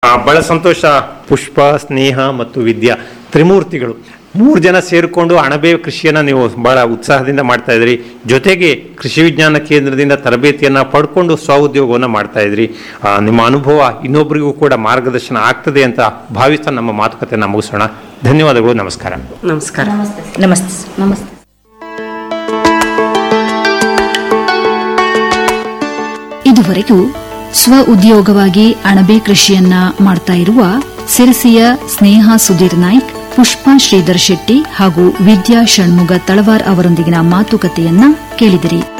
ಆ, ಬಹಳ ಸಂತೋಷ ಪುಷ್ಪ ಸ್ನೇಹ ಮತ್ತು ವಿದ್ಯಾ ತ್ರಿಮೂರ್ತಿಗಳು ಮೂರು ಜನ ಸೇರಿಕೊಂಡು ಅಣಬೆ ಕೃಷಿಯನ್ನ ನೀವು ಬಹಳ ಉತ್ಸಾಹದಿಂದ ಮಾಡ್ತಾ ಇದ್ರಿ ಜೊತೆಗೆ ಕೃಷಿ ವಿಜ್ಞಾನ ಕೇಂದ್ರದಿಂದ ತರಬೇತಿಯನ್ನ ಪಡ್ಕೊಂಡು ಸ್ವಉದ್ಯೋಗವನ್ನು ಮಾಡ್ತಾ ಇದ್ರಿ ಆ, ನಿಮ್ಮ ಅನುಭವ ಇನ್ನೊಬ್ಬರಿಗೂ ಕೂಡ ಮಾರ್ಗದರ್ಶನ ಆಗ್ತದೆ ಅಂತ ಭಾವಿಸ್ತಾ ನಮ್ಮ ಮಾತುಕತೆಯನ್ನು ಮುಗಿಸೋಣ ಧನ್ಯವಾದಗಳು ನಮಸ್ಕಾರ ನಮಸ್ಕಾರ ನಮಸ್ತೆ ನಮಸ್ತೆ ಇದುವರೆಗೂ ಸ್ವ ಉದ್ಯೋಗವಾಗಿ ಅಣಬೆ ಕೃಷಿಯನ್ನ ಮಾಡ್ತಾ ಇರುವ ಸಿರಸಿಯ ಸ್ನೇಹ ಸುಧೀರ್ ನಾಯ್ಕ್ ಪುಷ್ಪಾ ಶ್ರೀಧರ್ ಶೆಟ್ಟಿ ಹಾಗೂ ವಿದ್ಯಾ ಷಣ್ಮುಗ ತಳವಾರ್ ಅವರೊಂದಿಗಿನ ಮಾತುಕತೆಯನ್ನ ಕೇಳಿದಿರಿ